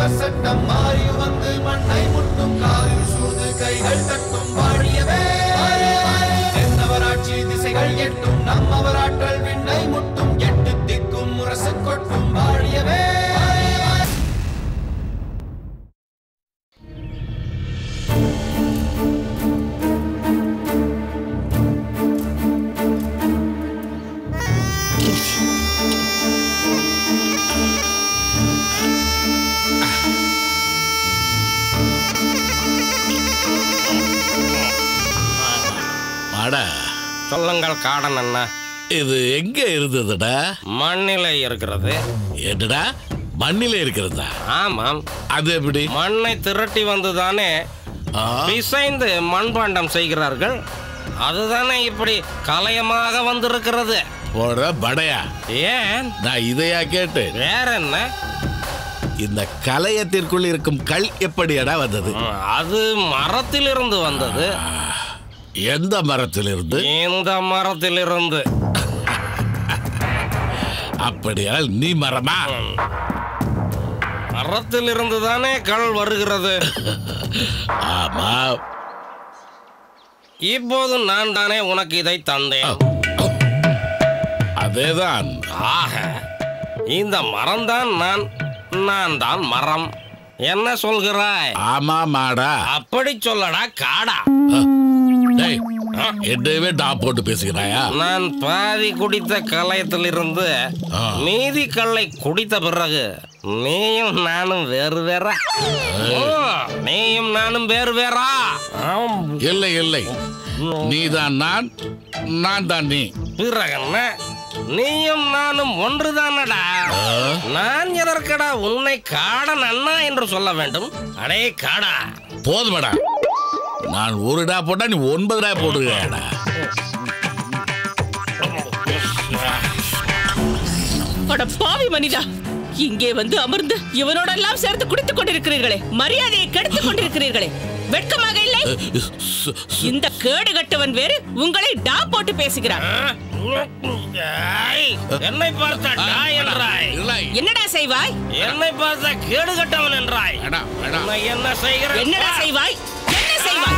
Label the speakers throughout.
Speaker 1: சட்டம் மாறி வந்து மண்ணை முட்டும் காலில் சூழ்ந்து கைகள் தட்டும் வாழியவே தென்னவராட்சி திசைகள் எட்டும் நம்மவராற்றல் விண்ணை முட்டும் எட்டு திக்கும் முரசு கொட்டும் வாழியவே
Speaker 2: வாடா
Speaker 3: சொல்லுங்கள் காடன் அண்ணா
Speaker 2: இது எங்க இருந்ததுடா
Speaker 3: மண்ணிலே இருக்கிறது
Speaker 2: என்னடா மண்ணில இருக்கிறதா
Speaker 3: ஆமாம்
Speaker 2: அது எப்படி
Speaker 3: மண்ணை திரட்டி வந்துதானே
Speaker 2: ஆ,
Speaker 3: பிசைந்து மண்பாண்டம் செய்கிறார்கள் அதுதானே இப்படி கலையமாக வந்திருக்கிறது
Speaker 2: போட படையா
Speaker 3: ஏன்
Speaker 2: நான் இதையா கேட்டேன்
Speaker 3: வேற என்ன
Speaker 2: இந்த கலையத்திற்குள் இருக்கும் கல் எப்படியடா வந்தது
Speaker 3: ம், அது மரத்திலிருந்து வந்தது
Speaker 2: எந்த மரத்திலிருந்து
Speaker 3: இந்த மரத்திலிருந்து
Speaker 2: அப்படியால் நீ மரமா
Speaker 3: மரத்திலிருந்து தானே கல் வருகிறது
Speaker 2: ஆமா
Speaker 3: இப்போது நான் தானே உனக்கு இதை தந்தேன்
Speaker 2: அதேதான்
Speaker 3: ஆக இந்த மரம்தான் நான் நான் தான் மரம் என்ன சொல்கிறாய்
Speaker 2: ஆமா மாடா
Speaker 3: அப்படி சொல்லடா காடா
Speaker 2: டேய் என்னவே டாப் போட்டு பேசுகிறாயா
Speaker 3: நான் பாதி குடித்த கலையத்திலிருந்து
Speaker 2: ஆ.
Speaker 3: மீதி கல்லை குடித்த பிறகு நீயும் நானும் வேறு வேறா ஓ, நீயும் நானும் வேறு வேறா ஆம்.
Speaker 2: இல்லை இல்லை நீதான் நான் நான் தான் நீ
Speaker 3: பிறகு என்ன நீயும் நானும் ஒன்றுதானடா
Speaker 2: ஆ?
Speaker 3: நான் எதற்கடா உன்னை காடன் அண்ணா என்று சொல்ல வேண்டும் அடே காடா
Speaker 2: போதுமடா நான் ஒரு டா போட்டா நீ ஒன்பது டா போட்டுருக்கடா
Speaker 4: அட பாவி மனிதா இங்கே வந்து அமர்ந்து இவனோட எல்லாம் சேர்த்து குடித்துக் கொண்டிருக்கிறீர்களே மரியாதையை கெடுத்துக் கொண்டிருக்கிறீர்களே வெட்கமாக இல்லை இந்த கேடு கட்டவன் வேறு உங்களை டா போட்டு பேசுகிறான்
Speaker 3: ஏய், என்னை பார்த்த டாய் என்றாய்
Speaker 2: இல்லை
Speaker 4: என்னடா செய்வாய்
Speaker 3: என்னை பார்த்த கேடு கட்டவன் என்றாய்
Speaker 2: வேணாம், வேணாம்.
Speaker 3: உன்னை என்ன செய்கிறேன்
Speaker 4: என்னடா செய்வாய் என்ன செய்வாய்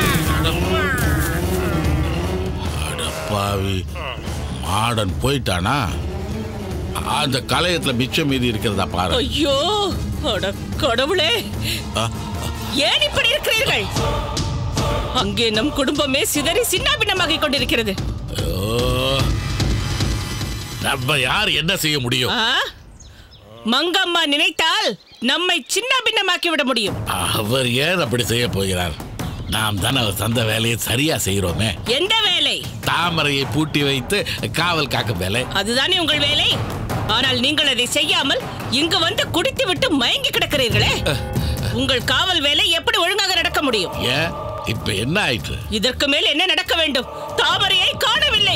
Speaker 2: அடப்பாவி மாடன் போயிட்டானா அந்த கலையத்துல மிச்சம் மீதி இருக்கிறதா பாரு
Speaker 4: ஐயோ அட கடவுளே
Speaker 2: ஆ,
Speaker 4: ஏன் இப்படி இருக்கிறீர்கள் அங்கே நம் குடும்பமே சிதறி சின்னாபின்னமாகிக் கொண்டிருக்கிறது
Speaker 2: ஐயோ. நம்ம யார் என்ன செய்ய முடியும்
Speaker 4: ஆ? மங்கம்மா நினைத்தால் நம்மை சின்ன பின்னமாக்கி விட முடியும்
Speaker 2: அவர் ஏன் அப்படி செய்ய போகிறார் நாம் தான் அவர் தந்த வேலையை சரியா செய்கிறோமே
Speaker 4: எந்த வேலை
Speaker 2: தாமரையை பூட்டி வைத்து காவல் காக்கும் வேலை
Speaker 4: அதுதானே உங்கள் வேலை ஆனால் நீங்கள் அதை செய்யாமல் இங்கு வந்து குடித்து விட்டு மயங்கி கிடக்கிறீர்களே உங்கள் காவல் வேலை எப்படி ஒழுங்காக நடக்க முடியும்
Speaker 2: ஏன் இப்ப என்ன ஆயிற்று
Speaker 4: இதற்கு மேல் என்ன நடக்க வேண்டும் தாமரையை காணவில்லை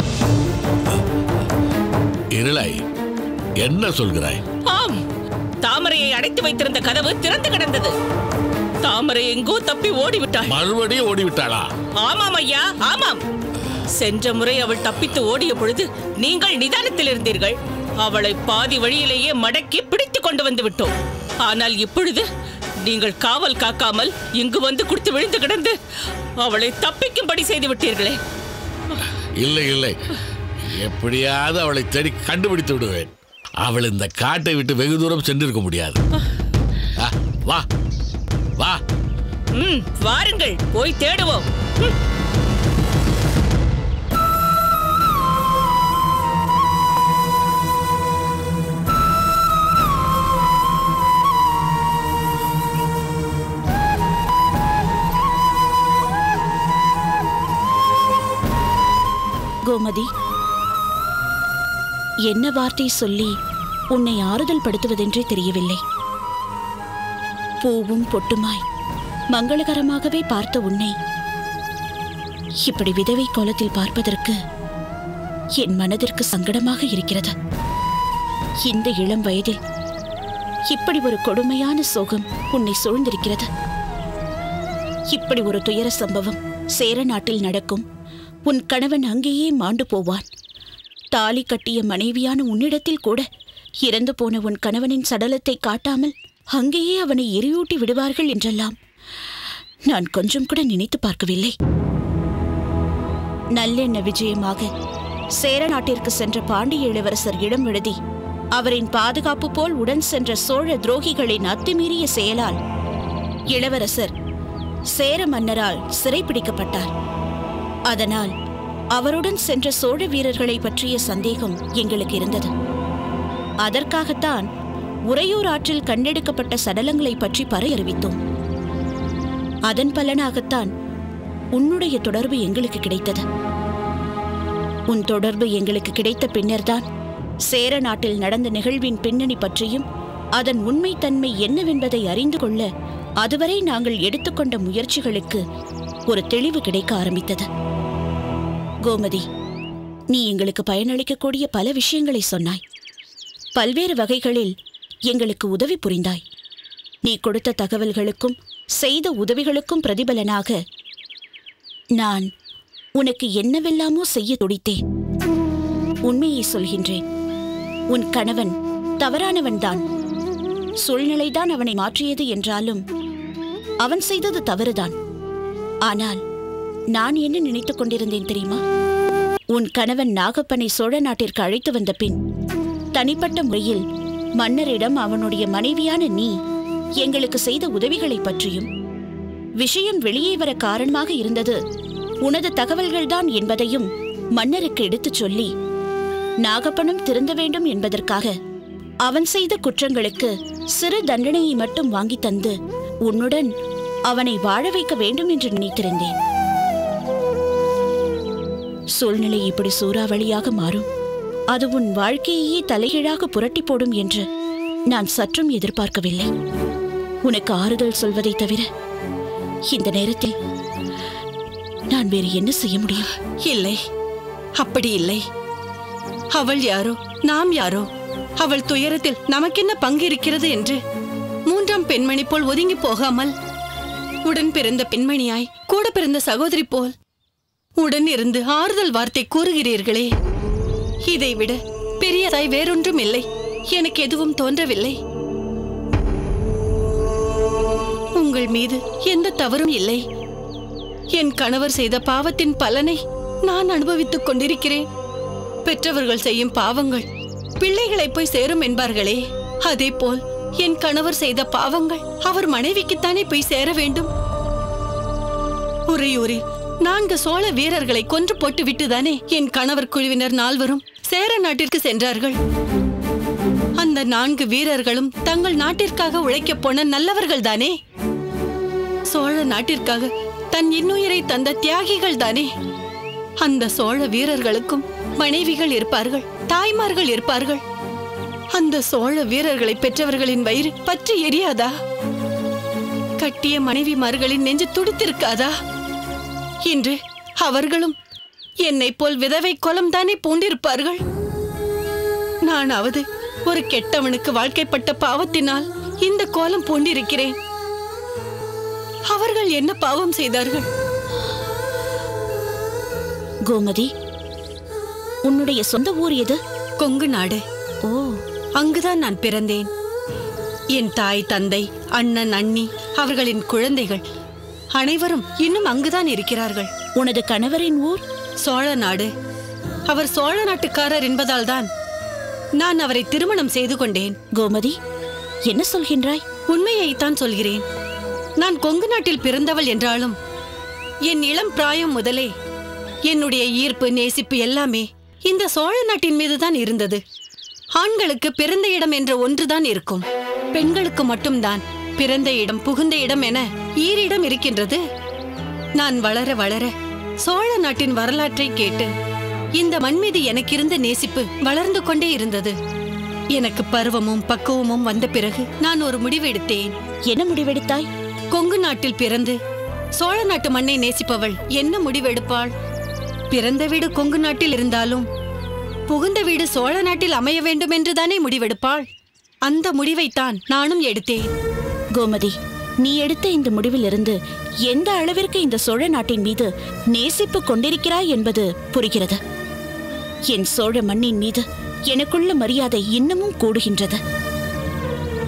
Speaker 2: இருளை என்ன சொல்கிறாய்
Speaker 4: ஆம் தாமரையை அடைத்து வைத்திருந்த கதவு திறந்து கிடந்தது தாமரை எங்கோ தப்பி ஓடிவிட்டாள்
Speaker 2: மறுபடியும் ஓடிவிட்டாளா
Speaker 4: ஆமாம் ஐயா ஆமாம் சென்ற முறை அவள் தப்பித்து ஓடிய பொழுது நீங்கள் நிதானத்தில் இருந்தீர்கள் அவளை பாதி வழியிலேயே மடக்கி பிடித்து கொண்டு வந்து விட்டோம் ஆனால் இப்பொழுது நீங்கள் காவல் காக்காமல் இங்கு வந்து குடித்து விழுந்து கிடந்து அவளை தப்பிக்கும்படி செய்து விட்டீர்களே
Speaker 2: இல்லை இல்லை எப்படியாவது அவளை தேடி கண்டுபிடித்து விடுவேன் அவள் இந்த காட்டை விட்டு வெகு தூரம் சென்றிருக்க முடியாது ஆ, வா வா
Speaker 4: ம் வாருங்கள் போய் தேடுவோம் ம்.
Speaker 5: கோமதி என்ன வார்த்தை சொல்லி உன்னை ஆறுதல் படுத்துவதென்றே தெரியவில்லை பூவும் பொட்டுமாய் மங்களகரமாகவே பார்த்த உன்னை இப்படி விதவை கோலத்தில் பார்ப்பதற்கு என் மனதிற்கு சங்கடமாக இருக்கிறது இந்த இளம் வயதில் இப்படி ஒரு கொடுமையான சோகம் உன்னை சூழ்ந்திருக்கிறது இப்படி ஒரு துயர சம்பவம் சேர நாட்டில் நடக்கும் உன் கணவன் அங்கேயே மாண்டு போவான் தாலி கட்டிய மனைவியான உன்னிடத்தில் கூட இறந்து போன உன் கணவனின் சடலத்தை காட்டாமல் அங்கேயே அவனை எரியூட்டி விடுவார்கள் என்றெல்லாம் நான் கொஞ்சம் கூட நினைத்து பார்க்கவில்லை நல்லெண்ண விஜயமாக சேர நாட்டிற்கு சென்ற பாண்டிய இளவரசர் இடம் எழுதி அவரின் பாதுகாப்பு போல் உடன் சென்ற சோழ துரோகிகளின் அத்துமீறிய செயலால் இளவரசர் சேர மன்னரால் சிறைப்பிடிக்கப்பட்டார் அதனால் அவருடன் சென்ற சோழ வீரர்களை பற்றிய சந்தேகம் எங்களுக்கு இருந்தது அதற்காகத்தான் உறையூர் ஆற்றில் கண்டெடுக்கப்பட்ட சடலங்களை பற்றி பறை அறிவித்தோம் அதன் பலனாகத்தான் உன்னுடைய தொடர்பு எங்களுக்கு கிடைத்தது உன் தொடர்பு எங்களுக்கு கிடைத்த பின்னர்தான் சேர நாட்டில் நடந்த நிகழ்வின் பின்னணி பற்றியும் அதன் உண்மைத்தன்மை என்னவென்பதை அறிந்து கொள்ள அதுவரை நாங்கள் எடுத்துக்கொண்ட முயற்சிகளுக்கு ஒரு தெளிவு கிடைக்க ஆரம்பித்தது கோமதி நீ எங்களுக்கு பயனளிக்கக்கூடிய பல விஷயங்களை சொன்னாய் பல்வேறு வகைகளில் எங்களுக்கு உதவி புரிந்தாய் நீ கொடுத்த தகவல்களுக்கும் செய்த உதவிகளுக்கும் பிரதிபலனாக நான் உனக்கு என்னவெல்லாமோ செய்ய துடித்தேன் உண்மையை சொல்கின்றேன் உன் கணவன் தவறானவன்தான் சூழ்நிலைதான் அவனை மாற்றியது என்றாலும் அவன் செய்தது தவறுதான் ஆனால் நான் என்ன நினைத்துக் கொண்டிருந்தேன் தெரியுமா உன் கணவன் நாகப்பனை சோழ நாட்டிற்கு அழைத்து வந்த பின் தனிப்பட்ட முறையில் மன்னரிடம் அவனுடைய மனைவியான நீ எங்களுக்கு செய்த உதவிகளைப் பற்றியும் விஷயம் வெளியே வர காரணமாக இருந்தது உனது தகவல்கள்தான் என்பதையும் மன்னருக்கு எடுத்துச் சொல்லி நாகப்பனும் திருந்த வேண்டும் என்பதற்காக அவன் செய்த குற்றங்களுக்கு சிறு தண்டனையை மட்டும் வாங்கித் தந்து உன்னுடன் அவனை வாழ வைக்க வேண்டும் என்று நினைத்திருந்தேன் சூழ்நிலை இப்படி சூறாவளியாக மாறும் அது உன் வாழ்க்கையையே தலைகீழாக புரட்டி போடும் என்று நான் சற்றும் எதிர்பார்க்கவில்லை உனக்கு ஆறுதல் சொல்வதை தவிர இந்த நேரத்தில் நான் வேறு என்ன செய்ய முடியும்
Speaker 6: இல்லை அப்படி இல்லை அவள் யாரோ நாம் யாரோ அவள் துயரத்தில் நமக்கென்ன பங்கு இருக்கிறது என்று மூன்றாம் பெண்மணி போல் ஒதுங்கி போகாமல் உடன் பிறந்த பெண்மணியாய் கூட பிறந்த சகோதரி போல் உடன் இருந்து ஆறுதல் வார்த்தை கூறுகிறீர்களே இதைவிட பெரியதாய் வேறொன்றும் இல்லை எனக்கு எதுவும் தோன்றவில்லை உங்கள் மீது எந்த தவறும் இல்லை என் கணவர் செய்த பாவத்தின் பலனை நான் அனுபவித்துக் கொண்டிருக்கிறேன் பெற்றவர்கள் செய்யும் பாவங்கள் பிள்ளைகளை போய் சேரும் என்பார்களே அதேபோல் என் கணவர் செய்த பாவங்கள் அவர் மனைவிக்குத்தானே போய் சேர வேண்டும் உறையூரில் நான்கு சோழ வீரர்களை கொன்று போட்டு விட்டுதானே என் கணவர் குழுவினர் நால்வரும் சேர நாட்டிற்கு சென்றார்கள் அந்த நான்கு வீரர்களும் தங்கள் நாட்டிற்காக உழைக்கப் போன நல்லவர்கள் தானே சோழ நாட்டிற்காக தன் இன்னுயிரை தந்த தியாகிகள் தானே அந்த சோழ வீரர்களுக்கும் மனைவிகள் இருப்பார்கள் தாய்மார்கள் இருப்பார்கள் அந்த சோழ வீரர்களை பெற்றவர்களின் வயிறு பற்றி எரியாதா கட்டிய மனைவிமார்களின் நெஞ்சு துடித்திருக்காதா இன்று அவர்களும் என்னைப் போல் விதவை கொலம் தானே பூண்டிருப்பார்கள் நானாவது ஒரு கெட்டவனுக்கு வாழ்க்கைப்பட்ட பாவத்தினால் இந்த கோலம் பூண்டிருக்கிறேன் அவர்கள் என்ன பாவம் செய்தார்கள்
Speaker 5: கோமதி உன்னுடைய சொந்த ஊர் எது
Speaker 6: கொங்கு நாடு
Speaker 5: ஓ
Speaker 6: அங்குதான் நான் பிறந்தேன் என் தாய் தந்தை அண்ணன் அண்ணி அவர்களின் குழந்தைகள் அனைவரும் இன்னும் அங்குதான் இருக்கிறார்கள்
Speaker 5: உனது கணவரின் ஊர்
Speaker 6: சோழ நாடு அவர் சோழ நாட்டுக்காரர் என்பதால்தான் நான் அவரை திருமணம் செய்து கொண்டேன்
Speaker 5: கோமதி என்ன சொல்கின்றாய்
Speaker 6: உண்மையைத்தான் சொல்கிறேன் நான் கொங்கு நாட்டில் பிறந்தவள் என்றாலும் என் இளம் பிராயம் முதலே என்னுடைய ஈர்ப்பு நேசிப்பு எல்லாமே இந்த சோழ நாட்டின் மீதுதான் இருந்தது ஆண்களுக்கு பிறந்த இடம் என்ற ஒன்றுதான் இருக்கும் பெண்களுக்கு மட்டும்தான் பிறந்த இடம் புகுந்த இடம் என ஈரிடம் இருக்கின்றது நான் வளர வளர சோழ நாட்டின் வரலாற்றை கேட்டு இந்த மண் மீது எனக்கிருந்த நேசிப்பு வளர்ந்து கொண்டே இருந்தது எனக்கு பருவமும் பக்குவமும் வந்த பிறகு நான் ஒரு முடிவு எடுத்தேன்
Speaker 5: என்ன முடிவெடுத்தாய்
Speaker 6: கொங்கு நாட்டில் பிறந்து சோழ நாட்டு மண்ணை நேசிப்பவள் என்ன முடிவெடுப்பாள் பிறந்த வீடு கொங்கு நாட்டில் இருந்தாலும் புகுந்த வீடு சோழ நாட்டில் அமைய வேண்டும் என்றுதானே முடிவெடுப்பாள் அந்த முடிவைத்தான் நானும் எடுத்தேன்
Speaker 5: கோமதி நீ எடுத்த இந்த முடிவிலிருந்து எந்த அளவிற்கு இந்த சோழ நாட்டின் மீது நேசிப்பு கொண்டிருக்கிறாய் என்பது புரிகிறது என் சோழ மண்ணின் மீது எனக்குள்ள மரியாதை இன்னமும் கூடுகின்றது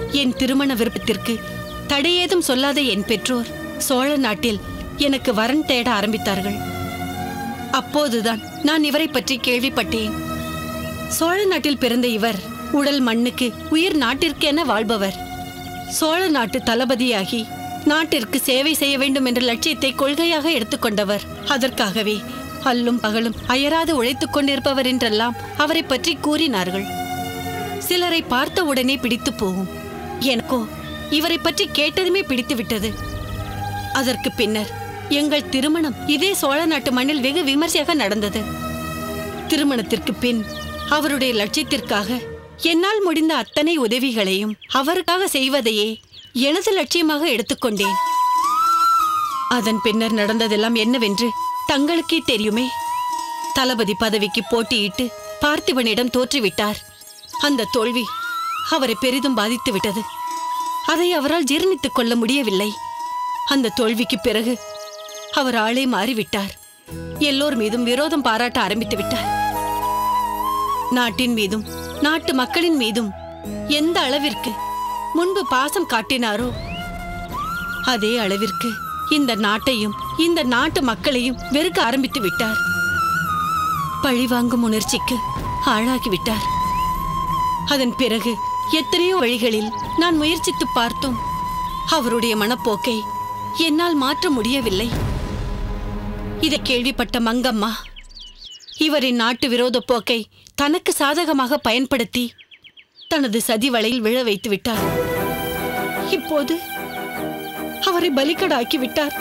Speaker 6: என் திருமண விருப்பத்திற்கு தடையேதும் சொல்லாத என் பெற்றோர் சோழ நாட்டில் எனக்கு வரன் தேட ஆரம்பித்தார்கள் அப்போதுதான் நான் இவரை பற்றி கேள்விப்பட்டேன் சோழ நாட்டில் பிறந்த இவர் உடல் மண்ணுக்கு உயிர் நாட்டிற்கென வாழ்பவர் சோழ நாட்டு தளபதியாகி நாட்டிற்கு சேவை செய்ய வேண்டும் என்ற லட்சியத்தை கொள்கையாக எடுத்துக்கொண்டவர் அதற்காகவே அல்லும் பகலும் அயராது உழைத்துக் கொண்டிருப்பவர் என்றெல்லாம் அவரை பற்றி கூறினார்கள் சிலரை பார்த்த உடனே பிடித்து போகும் எனக்கோ இவரை பற்றி கேட்டதுமே பிடித்து விட்டது அதற்கு பின்னர் எங்கள் திருமணம் இதே சோழ நாட்டு மண்ணில் வெகு விமர்சையாக நடந்தது திருமணத்திற்கு பின் அவருடைய லட்சியத்திற்காக என்னால் முடிந்த அத்தனை உதவிகளையும் அவருக்காக செய்வதையே எனது லட்சியமாக எடுத்துக்கொண்டேன் அதன் பின்னர் நடந்ததெல்லாம் என்னவென்று தங்களுக்கே தெரியுமே தளபதி பதவிக்கு போட்டியிட்டு பார்த்திபனிடம் தோற்றுவிட்டார் அந்த தோல்வி அவரை பெரிதும் பாதித்து விட்டது அதை அவரால் ஜீரணித்துக் கொள்ள முடியவில்லை அந்த தோல்விக்கு பிறகு அவர் ஆளே மாறிவிட்டார் எல்லோர் மீதும் விரோதம் பாராட்ட ஆரம்பித்து விட்டார் நாட்டின் மீதும் நாட்டு மக்களின் மீதும் எந்த அளவிற்கு முன்பு பாசம் காட்டினாரோ அதே அளவிற்கு இந்த நாட்டையும் இந்த நாட்டு மக்களையும் வெறுக்க ஆரம்பித்து விட்டார் பழிவாங்கும் உணர்ச்சிக்கு ஆளாகி விட்டார் அதன் பிறகு எத்தனையோ வழிகளில் நான் முயற்சித்து பார்த்தும் அவருடைய மனப்போக்கை என்னால் மாற்ற முடியவில்லை இதை கேள்விப்பட்ட மங்கம்மா இவரின் நாட்டு விரோத போக்கை தனக்கு சாதகமாக பயன்படுத்தி தனது சதி வலையில் விழ வைத்து விட்டார் இப்போது அவரை பலிக்கடாக்கி விட்டார்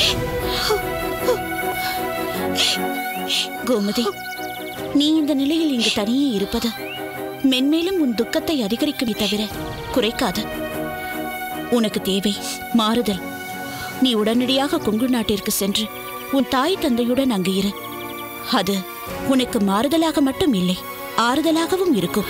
Speaker 5: கோமதி நீ இந்த நிலையில் இங்கு தனியே இருப்பது மென்மேலும் உன் துக்கத்தை அதிகரிக்குமே தவிர குறைக்காது உனக்கு தேவை மாறுதல் நீ உடனடியாக கொங்கு நாட்டிற்கு சென்று உன் தாய் தந்தையுடன் அங்கு இரு அது உனக்கு மாறுதலாக மட்டும் இல்லை ஆறுதலாகவும் இருக்கும்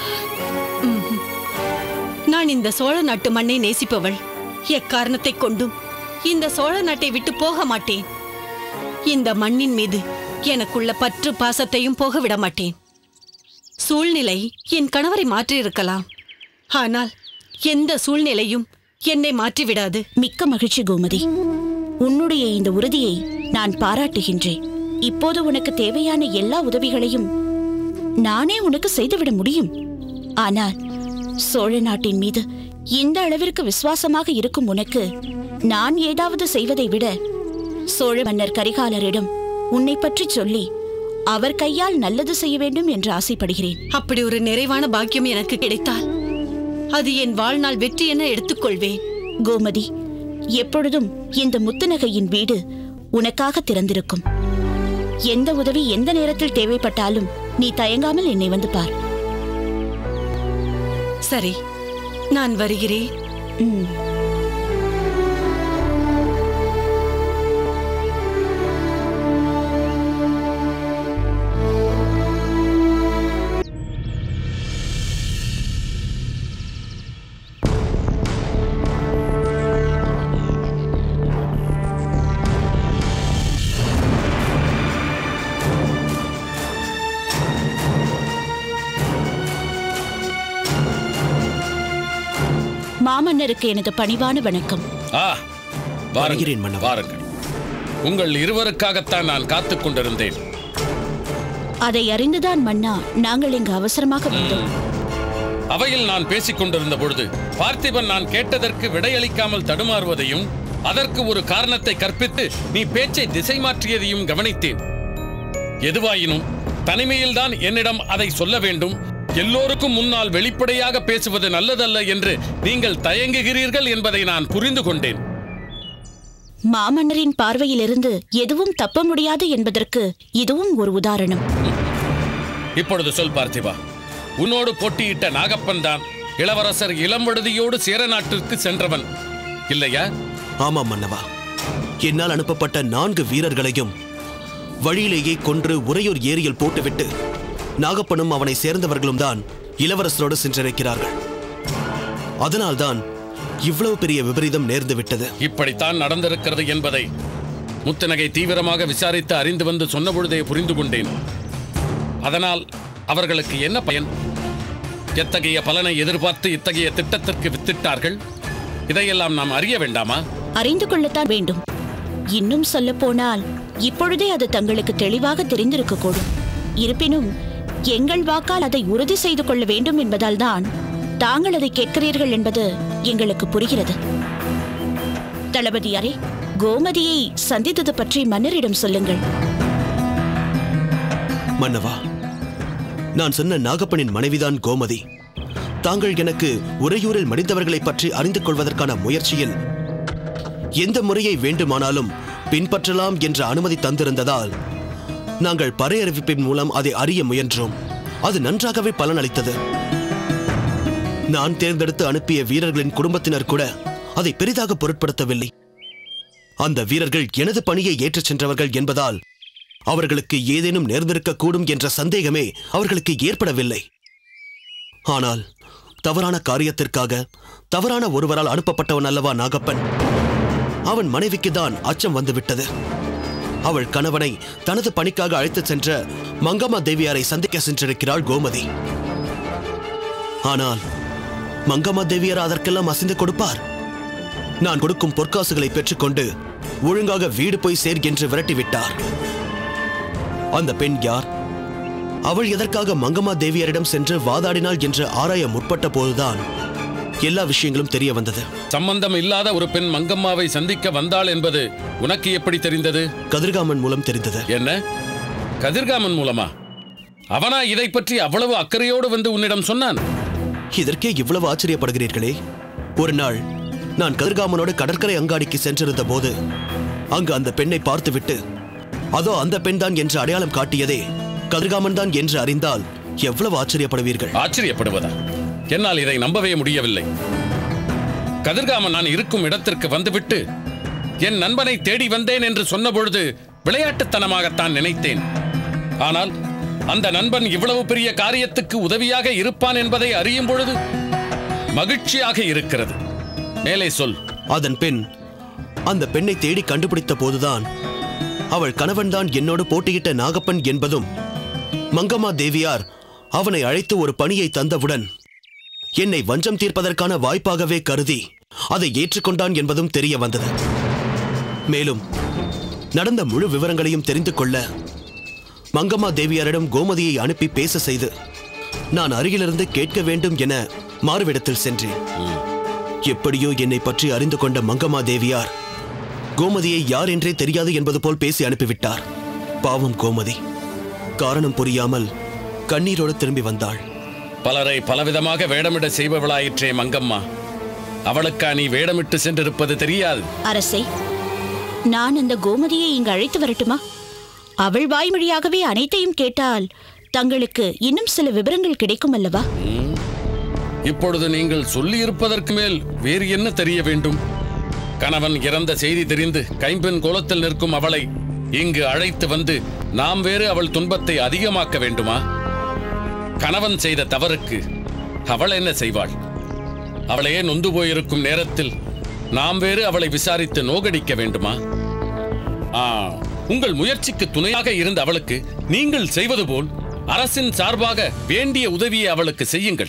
Speaker 6: நான் இந்த சோழ நாட்டு மண்ணை நேசிப்பவள் எக்காரணத்தைக் கொண்டும் இந்த சோழ நாட்டை விட்டு போக மாட்டேன் இந்த மண்ணின் மீது எனக்குள்ள பற்று பாசத்தையும் போக விட மாட்டேன் சூழ்நிலை என் கணவரை மாற்றியிருக்கலாம் ஆனால் எந்த சூழ்நிலையும் என்னை மாற்றிவிடாது
Speaker 5: மிக்க மகிழ்ச்சி கோமதி உன்னுடைய இந்த உறுதியை நான் பாராட்டுகின்றேன் இப்போது உனக்கு தேவையான எல்லா உதவிகளையும் நானே உனக்கு செய்துவிட முடியும் ஆனால் சோழ நாட்டின் மீது இந்த அளவிற்கு விசுவாசமாக இருக்கும் உனக்கு நான் ஏதாவது செய்வதை விட சோழ மன்னர் கரிகாலரிடம் உன்னை பற்றி சொல்லி அவர் கையால் நல்லது செய்ய வேண்டும் என்று ஆசைப்படுகிறேன்
Speaker 6: அப்படி ஒரு நிறைவான பாக்கியம் எனக்கு கிடைத்தால் அது என் வாழ்நாள் வெற்றி என எடுத்துக்கொள்வேன்
Speaker 5: கோமதி எப்பொழுதும் இந்த முத்துநகையின் வீடு உனக்காக திறந்திருக்கும் எந்த உதவி எந்த நேரத்தில் தேவைப்பட்டாலும் நீ தயங்காமல் என்னை வந்து பார்
Speaker 6: சரி நான் வருகிறேன்
Speaker 5: ம். மாமன்னருக்கு எனது பணிவான வணக்கம்
Speaker 2: ஆ
Speaker 7: வருகிறேன்,
Speaker 2: வாருங்கள்
Speaker 7: மன்னவா.
Speaker 2: வாருங்கள் உங்கள் இருவருக்காகத்தான் நான் காத்துக் கொண்டிருந்தேன்
Speaker 5: அதை அறிந்துதான் மன்னா நாங்கள் இங்கு அவசரமாக வந்தோம்
Speaker 2: அவையில் நான் பேசிக் கொண்டிருந்த பொழுது பார்த்திபன் நான் கேட்டதற்கு விடையளிக்காமல் தடுமாறுவதையும் அதற்கு ஒரு காரணத்தை கற்பித்து நீ பேச்சை திசை மாற்றியதையும் கவனித்தேன் எதுவாயினும் தனிமையில்தான் என்னிடம் அதை சொல்ல வேண்டும் எல்லோருக்கும் முன்னால் வெளிப்படையாக பேசுவது நல்லதல்ல என்று நீங்கள் தயங்குகிறீர்கள் என்பதை நான் புரிந்து கொண்டேன்
Speaker 5: மாமன்னரின் பார்வையிலிருந்து எதுவும் தப்ப முடியாது என்பதற்கு இதுவும் ஒரு உதாரணம்
Speaker 2: இப்பொழுது சொல் பார்த்திபா உன்னோடு போட்டியிட்ட நாகப்பன் தான் இளவரசர் இளம்வழுதியோடு சேர நாட்டிற்கு சென்றவன் இல்லையா
Speaker 7: ஆமாம் மன்னவா என்னால் அனுப்பப்பட்ட நான்கு வீரர்களையும் வழியிலேயே கொன்று உறையூர் ஏரியில் போட்டுவிட்டு நாகப்பனும் அவனை சேர்ந்தவர்களும் தான் இளவரசரோடு சென்றிருக்கிறார்கள் அதனால்தான் இவ்வளவு பெரிய விபரீதம் நேர்ந்து விட்டது
Speaker 2: இப்படித்தான் நடந்திருக்கிறது என்பதை முத்தநகை தீவிரமாக விசாரித்து அறிந்து வந்து சொன்ன பொழுதே புரிந்து கொண்டேன் அதனால் அவர்களுக்கு என்ன பயன் எத்தகைய பலனை எதிர்பார்த்து இத்தகைய திட்டத்திற்கு வித்திட்டார்கள் இதையெல்லாம் நாம் அறிய வேண்டாமா
Speaker 5: அறிந்து கொள்ளத்தான் வேண்டும் இன்னும் சொல்ல போனால் இப்பொழுதே அது தங்களுக்கு தெளிவாக தெரிந்திருக்கக்கூடும் இருப்பினும் எங்கள் வாக்கால் அதை உறுதி செய்து கொள்ள வேண்டும் என்பதால்தான் தாங்கள் அதை கேட்கிறீர்கள் என்பது எங்களுக்கு புரிகிறது தளபதியாரே கோமதியை சந்தித்தது பற்றி மன்னரிடம் சொல்லுங்கள்
Speaker 7: மன்னவா நான் சொன்ன நாகப்பனின் மனைவிதான் கோமதி தாங்கள் எனக்கு உறையூரில் மடிந்தவர்களைப் பற்றி அறிந்து கொள்வதற்கான முயற்சியில் எந்த முறையை வேண்டுமானாலும் பின்பற்றலாம் என்ற அனுமதி தந்திருந்ததால் நாங்கள் பறையறிவிப்பின் மூலம் அதை அறிய முயன்றோம் அது நன்றாகவே பலனளித்தது நான் தேர்ந்தெடுத்து அனுப்பிய வீரர்களின் குடும்பத்தினர் கூட அதை பெரிதாக பொருட்படுத்தவில்லை அந்த வீரர்கள் எனது பணியை ஏற்றுச் சென்றவர்கள் என்பதால் அவர்களுக்கு ஏதேனும் நேர்ந்திருக்கக்கூடும் என்ற சந்தேகமே அவர்களுக்கு ஏற்படவில்லை ஆனால் தவறான காரியத்திற்காக தவறான ஒருவரால் அனுப்பப்பட்டவன் அல்லவா நாகப்பன் அவன் மனைவிக்கு தான் அச்சம் வந்துவிட்டது அவள் கணவனை தனது பணிக்காக அழைத்துச் சென்ற மங்கம்மா தேவியாரை சந்திக்க சென்றிருக்கிறாள் கோமதி ஆனால் மங்கம்மா தேவியார் அதற்கெல்லாம் அசைந்து கொடுப்பார் நான் கொடுக்கும் பொற்காசுகளை பெற்றுக்கொண்டு ஒழுங்காக வீடு போய் சேர் என்று விரட்டிவிட்டார் அந்த பெண் யார் அவள் எதற்காக மங்கம்மா தேவியரிடம் சென்று வாதாடினாள் என்று ஆராய முற்பட்ட போதுதான் எல்லா விஷயங்களும் தெரிய வந்தது
Speaker 2: சம்பந்தம் இல்லாத ஒரு பெண் மங்கம்மாவை சந்திக்க வந்தாள் என்பது உனக்கு எப்படி தெரிந்தது
Speaker 7: கதிர்காமன் மூலம் தெரிந்தது
Speaker 2: என்ன கதிர்காமன் மூலமா அவனா இதை பற்றி அவ்வளவு அக்கறையோடு வந்து உன்னிடம் சொன்னான்
Speaker 7: இதற்கே இவ்வளவு ஆச்சரியப்படுகிறீர்களே ஒரு நாள் நான் கதிர்காமனோடு கடற்கரை அங்காடிக்கு சென்றிருந்த போது அங்கு அந்த பெண்ணை பார்த்துவிட்டு அதோ அந்த பெண் தான் என்று அடையாளம் காட்டியதே கதிர்காமன் தான் என்று அறிந்தால் எவ்வளவு ஆச்சரியப்படுவீர்கள்
Speaker 2: ஆச்சரியப்படுவதா என்னால் இதை நம்பவே முடியவில்லை கதிர்காமன் நான் இருக்கும் இடத்திற்கு வந்துவிட்டு என் நண்பனை தேடி வந்தேன் என்று சொன்னபொழுது விளையாட்டுத்தனமாகத்தான் நினைத்தேன் ஆனால் அந்த நண்பன் இவ்வளவு பெரிய காரியத்துக்கு உதவியாக இருப்பான் என்பதை அறியும் பொழுது மகிழ்ச்சியாக இருக்கிறது மேலே சொல்
Speaker 7: அதன் பின் அந்த பெண்ணை தேடி கண்டுபிடித்த போதுதான் அவள் கணவன்தான் என்னோடு போட்டியிட்ட நாகப்பன் என்பதும் மங்கம்மா தேவியார் அவனை அழைத்து ஒரு பணியை தந்தவுடன் என்னை வஞ்சம் தீர்ப்பதற்கான வாய்ப்பாகவே கருதி அதை ஏற்றுக்கொண்டான் என்பதும் தெரிய வந்தது மேலும் நடந்த முழு விவரங்களையும் தெரிந்து கொள்ள மங்கம்மா தேவியாரிடம் கோமதியை அனுப்பி பேச செய்து நான் அருகிலிருந்து கேட்க வேண்டும் என மாறுவிடத்தில் சென்றேன் எப்படியோ என்னை பற்றி அறிந்து கொண்ட மங்கம்மா தேவியார் கோமதியை யார் என்றே தெரியாது என்பது போல் பேசி அனுப்பிவிட்டார் பாவம் கோமதி காரணம் புரியாமல் கண்ணீரோடு திரும்பி வந்தாள்
Speaker 2: பலரை பலவிதமாக வேடமிட செய்பவளாயிற்றே மங்கம்மா அவளுக்கா நீ வேடமிட்டு சென்றிருப்பது தெரியாது
Speaker 5: அரசே நான் அந்த கோமதியை இங்கு அழைத்து வரட்டுமா அவள் வாய்மொழியாகவே அனைத்தையும் கேட்டால் தங்களுக்கு இன்னும் சில விவரங்கள் கிடைக்கும் அல்லவா
Speaker 2: இப்பொழுது நீங்கள் சொல்லியிருப்பதற்கு மேல் வேறு என்ன தெரிய வேண்டும் கணவன் இறந்த செய்தி தெரிந்து கைம்பெண் கோலத்தில் நிற்கும் அவளை இங்கு அழைத்து வந்து நாம் வேறு அவள் துன்பத்தை அதிகமாக்க வேண்டுமா கணவன் செய்த தவறுக்கு அவள் என்ன செய்வாள் அவளையே நொந்து போயிருக்கும் நேரத்தில் நாம் வேறு அவளை விசாரித்து நோகடிக்க வேண்டுமா ஆ உங்கள் முயற்சிக்கு துணையாக இருந்த அவளுக்கு நீங்கள் செய்வது போல் அரசின் சார்பாக வேண்டிய உதவியை அவளுக்கு செய்யுங்கள்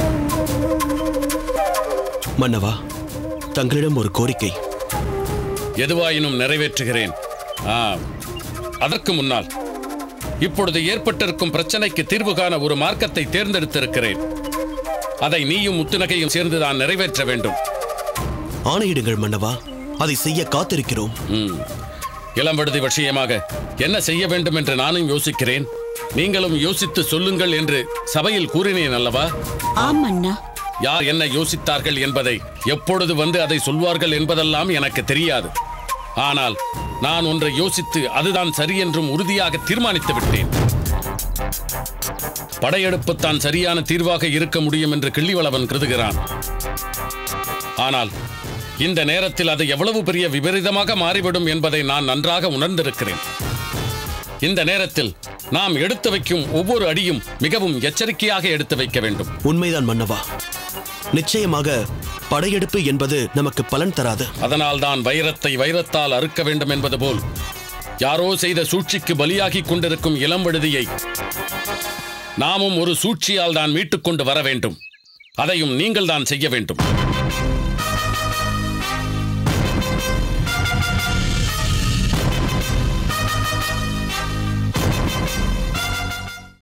Speaker 7: மன்னவா தங்களிடம் ஒரு கோரிக்கை
Speaker 2: எதுவாயினும் நிறைவேற்றுகிறேன் ஆ அதற்கு முன்னால் இப்பொழுது ஏற்பட்டிருக்கும் பிரச்சனைக்கு தீர்வு காண ஒரு மார்க்கத்தை தேர்ந்தெடுத்திருக்கிறேன் அதை நீயும் முத்துநகையும் சேர்ந்து தான் நிறைவேற்ற வேண்டும்
Speaker 7: ஆணையிடுங்கள் மன்னவா அதை செய்ய காத்திருக்கிறோம்
Speaker 2: ம். இளம்படுதி விஷயமாக என்ன செய்ய வேண்டும் என்று நானும் யோசிக்கிறேன் நீங்களும் யோசித்து சொல்லுங்கள் என்று சபையில் கூறினேன் அல்லவா
Speaker 5: ஆம் அண்ணா
Speaker 2: யார் என்ன யோசித்தார்கள் என்பதை எப்பொழுது வந்து அதை சொல்வார்கள் என்பதெல்லாம் எனக்கு தெரியாது ஆனால் நான் ஒன்றை யோசித்து அதுதான் சரி என்றும் உறுதியாக தீர்மானித்து விட்டேன் படையெடுப்பு தான் சரியான தீர்வாக இருக்க முடியும் என்று கிள்ளிவளவன் கருதுகிறான் ஆனால் இந்த நேரத்தில் அது எவ்வளவு பெரிய விபரீதமாக மாறிவிடும் என்பதை நான் நன்றாக உணர்ந்திருக்கிறேன் இந்த நேரத்தில் நாம் எடுத்து வைக்கும் ஒவ்வொரு அடியும் மிகவும் எச்சரிக்கையாக எடுத்து வைக்க வேண்டும்
Speaker 7: உண்மைதான் மன்னவா நிச்சயமாக படையெடுப்பு என்பது நமக்கு பலன் தராது
Speaker 2: அதனால் தான் வைரத்தை வைரத்தால் அறுக்க வேண்டும் என்பது போல் யாரோ செய்த சூழ்ச்சிக்கு பலியாகிக் கொண்டிருக்கும் இளம் விடுதியை நாமும் ஒரு சூழ்ச்சியால் தான் மீட்டுக் கொண்டு வர வேண்டும் அதையும் நீங்கள் தான் செய்ய வேண்டும்